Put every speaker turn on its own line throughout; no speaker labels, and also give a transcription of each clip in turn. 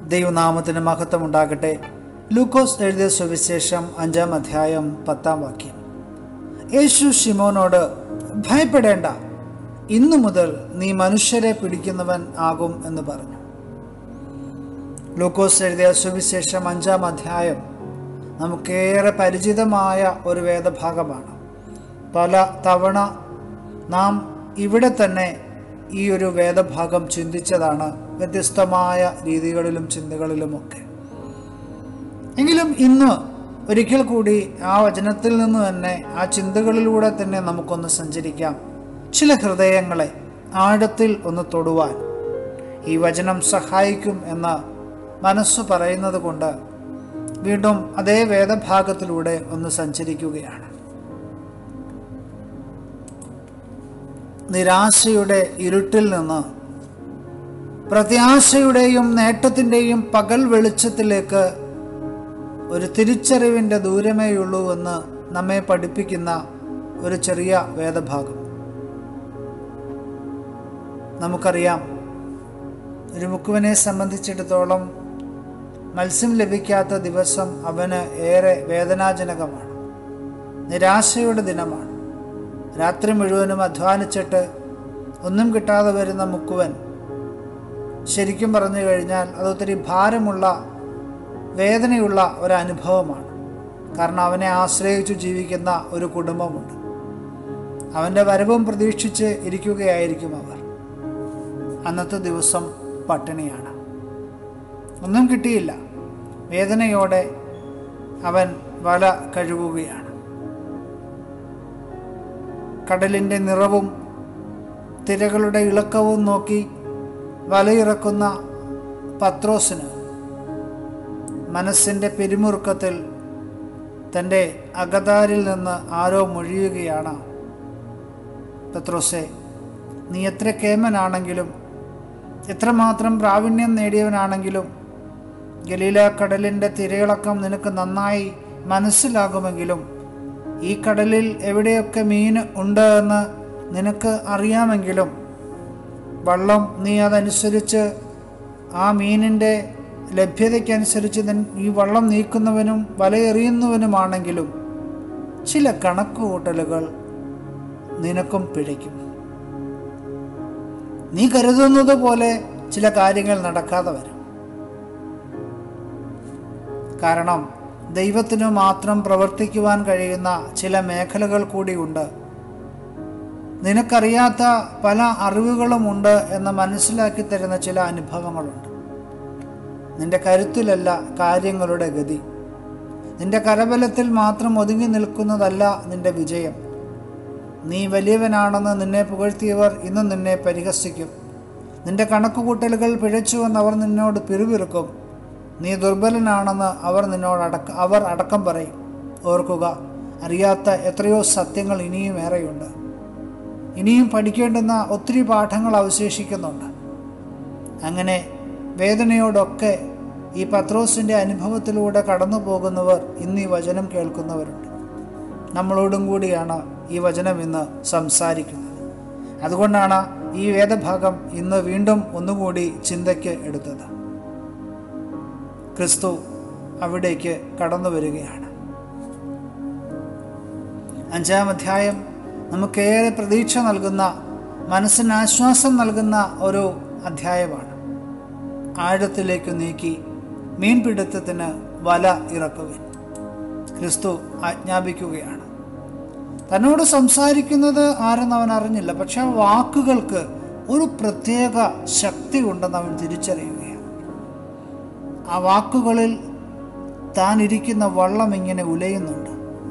ദൈവനാമത്തിന് മഹത്വം ഉണ്ടാകട്ടെ ലൂക്കോസ് എഴുതിയ സുവിശേഷം അഞ്ചാം അധ്യായം പത്താം വാക്യം യേശു ഷിമോനോട് ഭയപ്പെടേണ്ട ഇന്നു മുതൽ നീ മനുഷ്യരെ പിടിക്കുന്നവൻ ആകും എന്ന് പറഞ്ഞു ലൂക്കോസ് എഴുതിയ സുവിശേഷം അഞ്ചാം അധ്യായം നമുക്കേറെ പരിചിതമായ ഒരു വേദഭാഗമാണ് പല തവണ നാം ഇവിടെ തന്നെ ഈ ഒരു വേദഭാഗം ചിന്തിച്ചതാണ് വ്യത്യസ്തമായ രീതികളിലും ചിന്തകളിലുമൊക്കെ എങ്കിലും ഇന്ന് ഒരിക്കൽ കൂടി ആ വചനത്തിൽ നിന്ന് തന്നെ ആ ചിന്തകളിലൂടെ തന്നെ നമുക്കൊന്ന് സഞ്ചരിക്കാം ചില ഹൃദയങ്ങളെ ആഴത്തിൽ ഒന്ന് തൊടുവാൻ ഈ വചനം സഹായിക്കും എന്ന് മനസ്സ് പറയുന്നത് കൊണ്ട് വീണ്ടും അതേ വേദഭാഗത്തിലൂടെ ഒന്ന് സഞ്ചരിക്കുകയാണ് നിരാശയുടെ ഇരുട്ടിൽ നിന്ന് പ്രത്യാശയുടെയും നേട്ടത്തിൻ്റെയും പകൽ വെളിച്ചത്തിലേക്ക് ഒരു തിരിച്ചറിവിൻ്റെ ദൂരമേയുള്ളൂ എന്ന് നമ്മെ പഠിപ്പിക്കുന്ന ഒരു ചെറിയ വേദഭാഗം നമുക്കറിയാം ഒരു മുക്കുവനെ സംബന്ധിച്ചിടത്തോളം മത്സ്യം ലഭിക്കാത്ത ദിവസം അവന് ഏറെ വേദനാജനകമാണ് നിരാശയുടെ ദിനമാണ് രാത്രി മുഴുവനും അധ്വാനിച്ചിട്ട് ഒന്നും കിട്ടാതെ വരുന്ന മുക്കുവൻ ശരിക്കും പറഞ്ഞു കഴിഞ്ഞാൽ അതൊത്തിരി ഭാരമുള്ള വേദനയുള്ള ഒരു അനുഭവമാണ് കാരണം അവനെ ആശ്രയിച്ചു ജീവിക്കുന്ന ഒരു കുടുംബമുണ്ട് അവൻ്റെ വരവും പ്രതീക്ഷിച്ച് ഇരിക്കുകയായിരിക്കും അവർ അന്നത്തെ ദിവസം പട്ടിണിയാണ് ഒന്നും കിട്ടിയില്ല വേദനയോടെ അവൻ വല കഴുകുകയാണ് കടലിൻ്റെ നിറവും തിരകളുടെ ഇളക്കവും നോക്കി വലയിറക്കുന്ന പത്രോസിന് മനസ്സിൻ്റെ പിരിമുറുക്കത്തിൽ തൻ്റെ അകതാരിൽ നിന്ന് ആരോ മൊഴിയുകയാണ് പത്രോസെ നീ എത്ര കേമനാണെങ്കിലും എത്രമാത്രം പ്രാവീണ്യം നേടിയവനാണെങ്കിലും ഗലീല കടലിൻ്റെ തിരയിളക്കം നിനക്ക് നന്നായി മനസ്സിലാകുമെങ്കിലും ഈ കടലിൽ എവിടെയൊക്കെ മീൻ ഉണ്ട് എന്ന് നിനക്ക് അറിയാമെങ്കിലും വള്ളം നീ അതനുസരിച്ച് ആ മീനിൻ്റെ ലഭ്യതയ്ക്കനുസരിച്ച് ഈ വള്ളം നീക്കുന്നവനും വലയെറിയുന്നവനുമാണെങ്കിലും ചില കണക്കുകൂട്ടലുകൾ നിനക്കും പിഴയ്ക്കും നീ കരുതുന്നത് പോലെ ചില കാര്യങ്ങൾ നടക്കാതെ വരും കാരണം ദൈവത്തിനു മാത്രം പ്രവർത്തിക്കുവാൻ കഴിയുന്ന ചില മേഖലകൾ കൂടിയുണ്ട് നിനക്കറിയാത്ത പല അറിവുകളുമുണ്ട് എന്ന് മനസ്സിലാക്കി തരുന്ന ചില അനുഭവങ്ങളുണ്ട് നിന്റെ കരുത്തിലല്ല കാര്യങ്ങളുടെ ഗതി നിന്റെ കരബലത്തിൽ മാത്രം ഒതുങ്ങി നിൽക്കുന്നതല്ല നിന്റെ വിജയം നീ വലിയവനാണെന്ന് നിന്നെ പുകഴ്ത്തിയവർ ഇന്നും നിന്നെ പരിഹസിക്കും നിന്റെ കണക്കുകൂട്ടലുകൾ പിഴച്ചുവെന്ന് അവർ നിന്നോട് പിറുപിറുക്കും നീ ദുർബലനാണെന്ന് അവർ നിന്നോട് അടക്ക അവർ അടക്കം പറയും ഓർക്കുക അറിയാത്ത എത്രയോ സത്യങ്ങൾ ഇനിയും ഏറെയുണ്ട് ഇനിയും പഠിക്കേണ്ടുന്ന ഒത്തിരി പാഠങ്ങൾ അവശേഷിക്കുന്നുണ്ട് അങ്ങനെ വേദനയോടൊക്കെ ഈ പത്രോസിൻ്റെ അനുഭവത്തിലൂടെ കടന്നു പോകുന്നവർ ഇന്ന് ഈ വചനം കേൾക്കുന്നവരുണ്ട് നമ്മളോടും കൂടിയാണ് ഈ വചനം ഇന്ന് സംസാരിക്കുന്നത് അതുകൊണ്ടാണ് ഈ വേദഭാഗം ഇന്ന് വീണ്ടും ഒന്നുകൂടി ചിന്തയ്ക്ക് എടുത്തത് ക്രിസ്തു അവിടേക്ക് കടന്നു വരികയാണ് അഞ്ചാം അധ്യായം നമുക്കേറെ പ്രതീക്ഷ നൽകുന്ന മനസ്സിന് ആശ്വാസം നൽകുന്ന ഒരു അധ്യായമാണ് ആഴത്തിലേക്ക് നീക്കി മീൻപിടുത്തത്തിന് വല ഇറക്കുവിൻ ക്രിസ്തു ആജ്ഞാപിക്കുകയാണ് തന്നോട് സംസാരിക്കുന്നത് ആരെന്ന് അവൻ അറിഞ്ഞില്ല പക്ഷെ ആ വാക്കുകൾക്ക് ഒരു പ്രത്യേക ശക്തി ഉണ്ടെന്ന് അവൻ തിരിച്ചറിയുകയാണ് ആ വാക്കുകളിൽ താൻ ഇരിക്കുന്ന വള്ളം ഇങ്ങനെ ഉലയുന്നുണ്ട്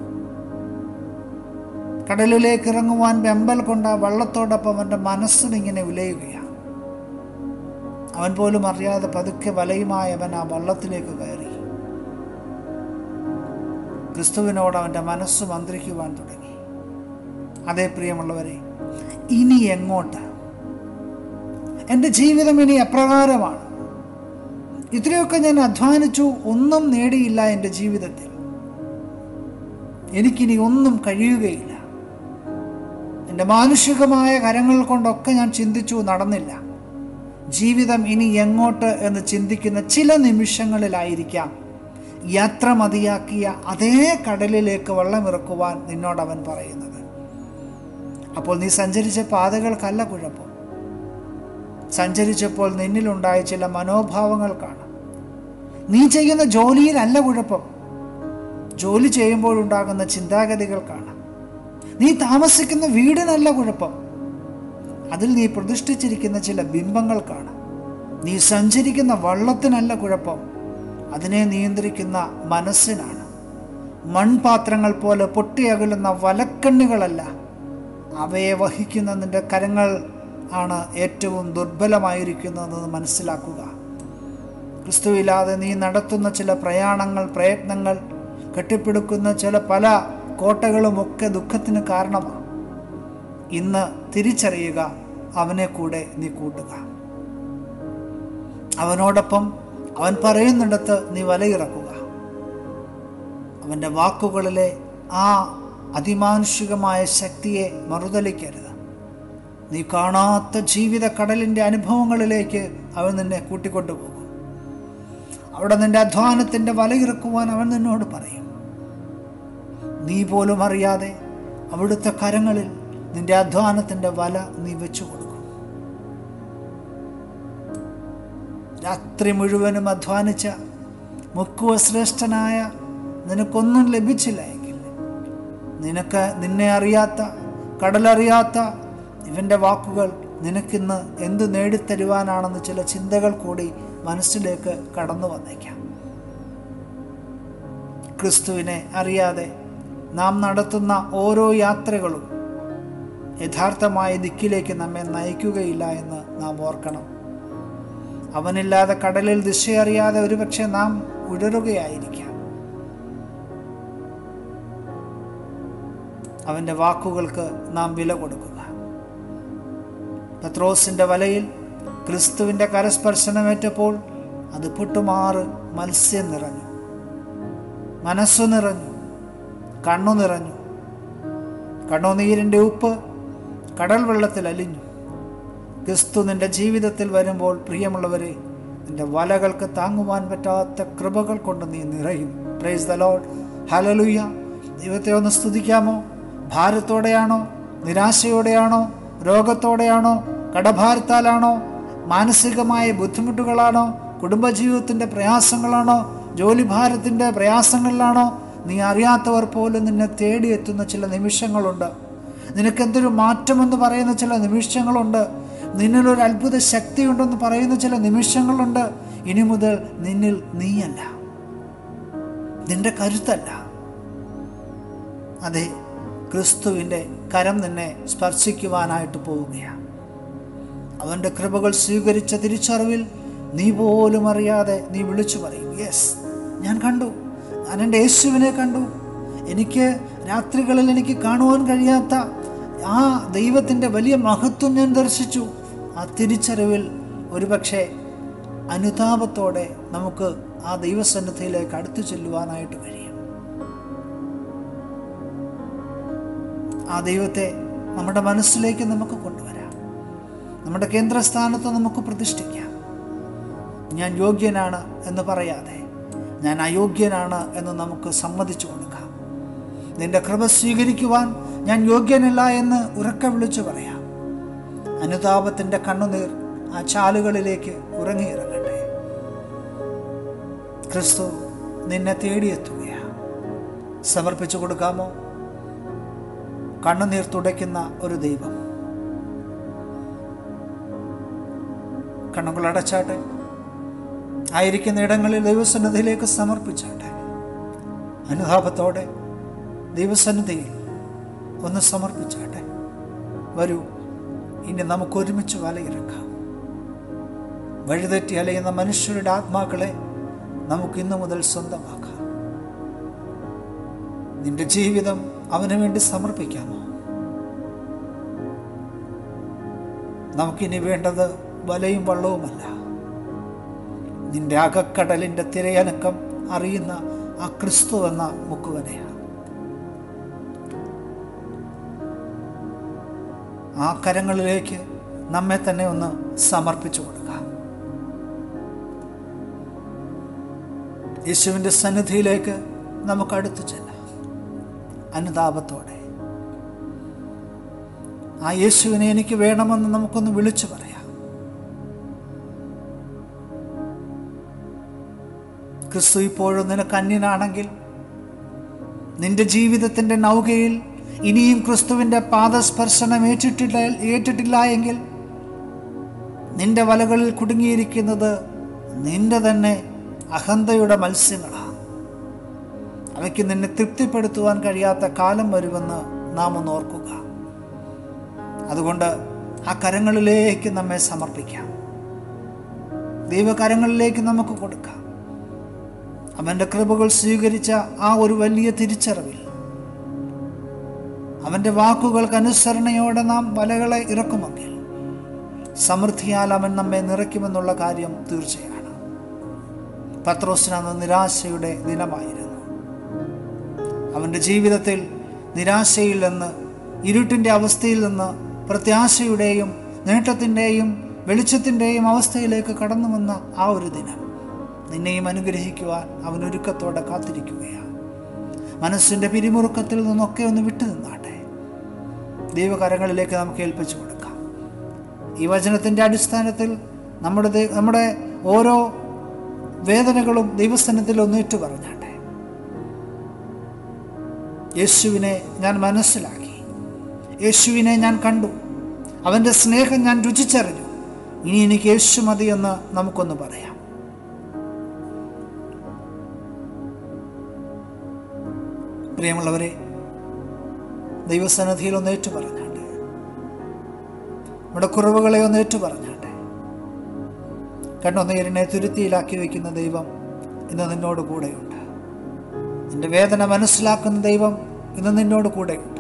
കടലിലേക്ക് ഇറങ്ങുവാൻ വെമ്പൽ കൊണ്ട് ആ വള്ളത്തോടൊപ്പം അവൻ്റെ മനസ്സും ഇങ്ങനെ ഉലയുകയാണ് അവൻ പോലും അറിയാതെ പതുക്കെ വലയുമായി അവൻ ആ വള്ളത്തിലേക്ക് കയറി ക്രിസ്തുവിനോട് അവൻ്റെ മനസ്സ് മന്ത്രിക്കുവാൻ തുടങ്ങി അതേ പ്രിയമുള്ളവരെ ഇനി എങ്ങോട്ട് എൻ്റെ ജീവിതം ഇനി എപ്രകാരമാണ് ഇത്രയൊക്കെ ഞാൻ അധ്വാനിച്ചു ഒന്നും നേടിയില്ല എൻ്റെ ജീവിതത്തിൽ എനിക്കിനി ഒന്നും കഴിയുകയില്ല എൻ്റെ മാനുഷികമായ കരങ്ങൾ കൊണ്ടൊക്കെ ഞാൻ ചിന്തിച്ചു നടന്നില്ല ജീവിതം ഇനി എങ്ങോട്ട് എന്ന് ചിന്തിക്കുന്ന ചില നിമിഷങ്ങളിലായിരിക്കാം യാത്ര മതിയാക്കിയ അതേ കടലിലേക്ക് വെള്ളമിറക്കുവാൻ നിന്നോട് അവൻ പറയുന്നത് അപ്പോൾ നീ സഞ്ചരിച്ച പാതകൾക്കല്ല കുഴപ്പം സഞ്ചരിച്ചപ്പോൾ നിന്നിലുണ്ടായ ചില മനോഭാവങ്ങൾക്കാണ് നീ ചെയ്യുന്ന ജോലിയിലല്ല കുഴപ്പം ജോലി ചെയ്യുമ്പോഴുണ്ടാകുന്ന ചിന്താഗതികൾക്കാണ് നീ താമസിക്കുന്ന വീടിനല്ല കുഴപ്പം അതിൽ നീ പ്രതിഷ്ഠിച്ചിരിക്കുന്ന ചില ബിംബങ്ങൾക്കാണ് നീ സഞ്ചരിക്കുന്ന വള്ളത്തിനല്ല കുഴപ്പം അതിനെ നിയന്ത്രിക്കുന്ന മനസ്സിനാണ് മൺപാത്രങ്ങൾ പോലെ പൊട്ടിയകലുന്ന വലക്കണ്ണുകളല്ല അവയെ വഹിക്കുന്ന നിന്റെ കരങ്ങൾ ആണ് ഏറ്റവും ദുർബലമായിരിക്കുന്നതെന്ന് മനസ്സിലാക്കുക ക്രിസ്തുവില്ലാതെ നീ നടത്തുന്ന ചില പ്രയാണങ്ങൾ പ്രയത്നങ്ങൾ കെട്ടിപ്പിടുക്കുന്ന ചില പല കോട്ടകളുമൊക്കെ ദുഃഖത്തിന് കാരണമാണ് ഇന്ന് തിരിച്ചറിയുക അവനെ കൂടെ നീ കൂട്ടുക അവനോടൊപ്പം അവൻ പറയുന്നിടത്ത് നീ വലയിറക്കുക അവൻ്റെ വാക്കുകളിലെ ആ അതിമാനുഷികമായ ശക്തിയെ മറുതലിക്കരുത് നീ കാണാത്ത ജീവിത കടലിൻ്റെ അനുഭവങ്ങളിലേക്ക് അവൻ നിന്നെ കൂട്ടിക്കൊണ്ടുപോകും അവിടെ നിന്റെ അധ്വാനത്തിൻ്റെ വലയിറക്കുവാൻ അവൻ നിന്നോട് പറയും നീ പോലും അറിയാതെ അവിടുത്തെ കരങ്ങളിൽ നിന്റെ അധ്വാനത്തിൻ്റെ വല നീ വെച്ചു കൊടുക്കും രാത്രി മുഴുവനും അധ്വാനിച്ച മുക്കുവ ശ്രേഷ്ഠനായ നിനക്കൊന്നും ലഭിച്ചില്ല എങ്കിൽ നിനക്ക് നിന്നെ അറിയാത്ത കടലറിയാത്ത ഇവൻ്റെ വാക്കുകൾ നിനക്കിന്ന് എന്ത് നേടിത്തരുവാനാണെന്ന് ചില ചിന്തകൾ കൂടി മനസ്സിലേക്ക് കടന്നു വന്നേക്കാം ക്രിസ്തുവിനെ അറിയാതെ നാം നടത്തുന്ന ഓരോ യാത്രകളും യഥാർത്ഥമായ ദിക്കിലേക്ക് നമ്മെ നയിക്കുകയില്ല എന്ന് നാം ഓർക്കണം അവനില്ലാതെ കടലിൽ ദിശയറിയാതെ ഒരുപക്ഷെ നാം ഉഴറുകയായിരിക്കാം അവൻ്റെ വാക്കുകൾക്ക് നാം വില കൊടുക്കുക പത്രോസിൻ്റെ വലയിൽ ക്രിസ്തുവിൻ്റെ കരസ്പർശനമേറ്റപ്പോൾ അത് പൊട്ടുമാറ് മത്സ്യം നിറഞ്ഞു മനസ്സു നിറഞ്ഞു കണ്ണു നിറഞ്ഞു കണ്ണുനീരിൻ്റെ ഉപ്പ് കടൽ വെള്ളത്തിൽ അലിഞ്ഞു ക്രിസ്തു നിന്റെ ജീവിതത്തിൽ വരുമ്പോൾ പ്രിയമുള്ളവരെ നിന്റെ വലകൾക്ക് താങ്ങുവാൻ പറ്റാത്ത കൃപകൾ കൊണ്ട് നീ നിറയും പ്രൈസ് ദ ലോഡ് ഹലലുയ്യ ദൈവത്തെ ഒന്ന് സ്തുതിക്കാമോ ഭാരത്തോടെയാണോ നിരാശയോടെയാണോ രോഗത്തോടെയാണോ കടഭാരത്താലാണോ മാനസികമായ ബുദ്ധിമുട്ടുകളാണോ കുടുംബജീവിതത്തിൻ്റെ പ്രയാസങ്ങളാണോ ജോലിഭാരത്തിൻ്റെ പ്രയാസങ്ങളിലാണോ നീ അറിയാത്തവർ പോലും നിന്നെ തേടിയെത്തുന്ന ചില നിമിഷങ്ങളുണ്ട് നിനക്കെന്തൊരു മാറ്റമെന്ന് പറയുന്ന ചില നിമിഷങ്ങളുണ്ട് നിന്നിലൊരു അത്ഭുത ശക്തിയുണ്ടെന്ന് പറയുന്ന ചില നിമിഷങ്ങളുണ്ട് ഇനി മുതൽ നിന്നിൽ നീയല്ല നിന്റെ കരുത്തല്ല അതെ ക്രിസ്തുവിൻ്റെ കരം നിന്നെ സ്പർശിക്കുവാനായിട്ട് പോവുകയാണ് അവൻ്റെ കൃപകൾ സ്വീകരിച്ച തിരിച്ചറിവിൽ നീ പോലും അറിയാതെ നീ വിളിച്ചു പറയും യെസ് ഞാൻ കണ്ടു ഞാൻ എൻ്റെ യേശുവിനെ കണ്ടു എനിക്ക് രാത്രികളിൽ എനിക്ക് കാണുവാൻ കഴിയാത്ത ആ ദൈവത്തിൻ്റെ വലിയ മഹത്വം ഞാൻ ദർശിച്ചു ആ തിരിച്ചറിവിൽ ഒരുപക്ഷെ അനുതാപത്തോടെ നമുക്ക് ആ ദൈവസന്നിധിയിലേക്ക് അടുത്തു ചെല്ലുവാനായിട്ട് കഴിയും ആ ദൈവത്തെ നമ്മുടെ മനസ്സിലേക്ക് നമുക്ക് കൊണ്ടുവരാം നമ്മുടെ കേന്ദ്രസ്ഥാനത്ത് നമുക്ക് പ്രതിഷ്ഠിക്കാം ഞാൻ യോഗ്യനാണ് എന്ന് പറയാതെ ഞാൻ അയോഗ്യനാണ് എന്ന് നമുക്ക് സമ്മതിച്ചു കൊടുക്കാം നിന്റെ കൃപ സ്വീകരിക്കുവാൻ ഞാൻ യോഗ്യനല്ല എന്ന് ഉറക്കെ വിളിച്ചു പറയാം അനുതാപത്തിൻ്റെ കണ്ണുനീർ ആ ചാലുകളിലേക്ക് ഉറങ്ങിയിറങ്ങട്ടെ ക്രിസ്തു നിന്നെ തേടിയെത്തുകയാണ് സമർപ്പിച്ചു കൊടുക്കാമോ കണ്ണുനീർ തുടയ്ക്കുന്ന ഒരു ദൈവം കണ്ണുകൾ അടച്ചാട്ടെ ആയിരിക്കുന്ന ഇടങ്ങളിൽ ദൈവസന്നിധിയിലേക്ക് സമർപ്പിച്ചാട്ടെ അനുതാപത്തോടെ ദൈവസന്നിധിയിൽ ഒന്ന് സമർപ്പിച്ചാട്ടെ വരൂ ഇനി നമുക്ക് ഒരുമിച്ച് വലയിറക്കാം വഴിതെറ്റി അലയുന്ന മനുഷ്യരുടെ ആത്മാക്കളെ നമുക്ക് ഇന്നു മുതൽ സ്വന്തമാക്കാം നിന്റെ ജീവിതം അവന് വേണ്ടി സമർപ്പിക്കാമോ നമുക്കിനി വേണ്ടത് വലയും വള്ളവുമല്ല നിന്റെ അകക്കടലിൻ്റെ തിരയനക്കം അറിയുന്ന ആ ക്രിസ്തു എന്ന മുക്കുവനെയാണ് ആ കരങ്ങളിലേക്ക് നമ്മെ തന്നെ ഒന്ന് സമർപ്പിച്ചു കൊടുക്കാം യേശുവിൻ്റെ സന്നിധിയിലേക്ക് നമുക്ക് അടുത്തു ചെല്ലാം അനുതാപത്തോടെ ആ യേശുവിനെ എനിക്ക് വേണമെന്ന് നമുക്കൊന്ന് വിളിച്ചു പറയാം ക്രിസ്തു ഇപ്പോഴും നിനക്ക് അന്യനാണെങ്കിൽ നിന്റെ ജീവിതത്തിൻ്റെ നൗകയിൽ ഇനിയും ക്രിസ്തുവിൻ്റെ പാദസ്പർശനം ഏറ്റിട്ടില്ല ഏറ്റിട്ടില്ല എങ്കിൽ നിന്റെ വലകളിൽ കുടുങ്ങിയിരിക്കുന്നത് നിന്റെ തന്നെ അഹന്തയുടെ മത്സ്യങ്ങളാണ് അവയ്ക്ക് നിന്നെ തൃപ്തിപ്പെടുത്തുവാൻ കഴിയാത്ത കാലം വരുമെന്ന് നാം ഒന്ന് ഓർക്കുക അതുകൊണ്ട് ആ കരങ്ങളിലേക്ക് നമ്മെ സമർപ്പിക്കാം ദൈവകരങ്ങളിലേക്ക് നമുക്ക് കൊടുക്കാം അവൻ്റെ കൃപകൾ സ്വീകരിച്ച ആ ഒരു വലിയ തിരിച്ചറിവിൽ അവൻ്റെ വാക്കുകൾക്ക് അനുസരണയോടെ നാം വലകളെ ഇറക്കുമെങ്കിൽ സമൃദ്ധിയാൽ അവൻ നമ്മെ നിറയ്ക്കുമെന്നുള്ള കാര്യം തീർച്ചയാണ് പത്രോസിന് അന്ന് നിരാശയുടെ ദിനമായിരുന്നു അവൻ്റെ ജീവിതത്തിൽ നിരാശയിൽ നിന്ന് ഇരുട്ടിൻ്റെ അവസ്ഥയിൽ നിന്ന് പ്രത്യാശയുടെയും നേട്ടത്തിൻ്റെയും വെളിച്ചത്തിൻ്റെയും അവസ്ഥയിലേക്ക് കടന്നു വന്ന ആ ഒരു ദിനം നിന്നെയും അനുഗ്രഹിക്കുവാൻ അവൻ ഒരുക്കത്തോടെ കാത്തിരിക്കുകയാണ് മനസ്സിൻ്റെ പിരിമുറുക്കത്തിൽ നിന്നൊക്കെ ഒന്ന് വിട്ടു നിന്നാട്ടെ ദൈവകരങ്ങളിലേക്ക് നമുക്ക് ഏൽപ്പിച്ചു കൊടുക്കാം ഈ വചനത്തിൻ്റെ അടിസ്ഥാനത്തിൽ നമ്മുടെ ദൈ- നമ്മുടെ ഓരോ വേദനകളും ദൈവസ്ഥാനത്തിൽ ഒന്ന് ഏറ്റു പറഞ്ഞാട്ടെ യേശുവിനെ ഞാൻ മനസ്സിലാക്കി യേശുവിനെ ഞാൻ കണ്ടു അവൻ്റെ സ്നേഹം ഞാൻ രുചിച്ചറിഞ്ഞു ഇനി എനിക്ക് യേശു മതിയെന്ന് നമുക്കൊന്ന് പറയാം പ്രിയമുള്ളവരെ ദൈവസന്നിധിയിൽ ഒന്ന് ഏറ്റു പറഞ്ഞാട്ടെ നമ്മുടെ കുറവുകളെ ഒന്ന് ഏറ്റു പറഞ്ഞാട്ടെ കണ്ണൊന്നേരിനെ തുരുത്തിയിലാക്കി വയ്ക്കുന്ന ദൈവം ഇന്ന് നിന്നോട് കൂടെയുണ്ട് നിന്റെ വേദന മനസ്സിലാക്കുന്ന ദൈവം ഇന്ന് നിന്നോട് കൂടെയുണ്ട്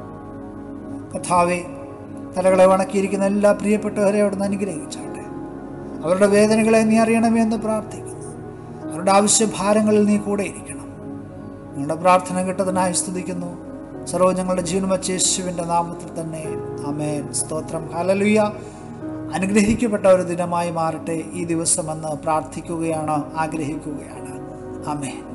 കഥാവെ തലകളെ വണക്കിയിരിക്കുന്ന എല്ലാ പ്രിയപ്പെട്ടവരെ അവിടുന്ന് അനുഗ്രഹിച്ചാട്ടെ അവരുടെ വേദനകളെ നീ അറിയണമേ എന്ന് പ്രാർത്ഥിക്കുന്നു അവരുടെ ആവശ്യഭാരങ്ങളിൽ നീ കൂടെ ഇരിക്കണം നിങ്ങളുടെ പ്രാർത്ഥന കേട്ടതിനായി സ്തുതിക്കുന്നു സർവ്വ ഞങ്ങളുടെ ജീവൻ വച്ച യേശുവിൻ്റെ നാമത്തിൽ തന്നെ അമേൻ സ്തോത്രം ഹലലുയ അനുഗ്രഹിക്കപ്പെട്ട ഒരു ദിനമായി മാറട്ടെ ഈ ദിവസമെന്ന് പ്രാർത്ഥിക്കുകയാണ് ആഗ്രഹിക്കുകയാണ് അമേൻ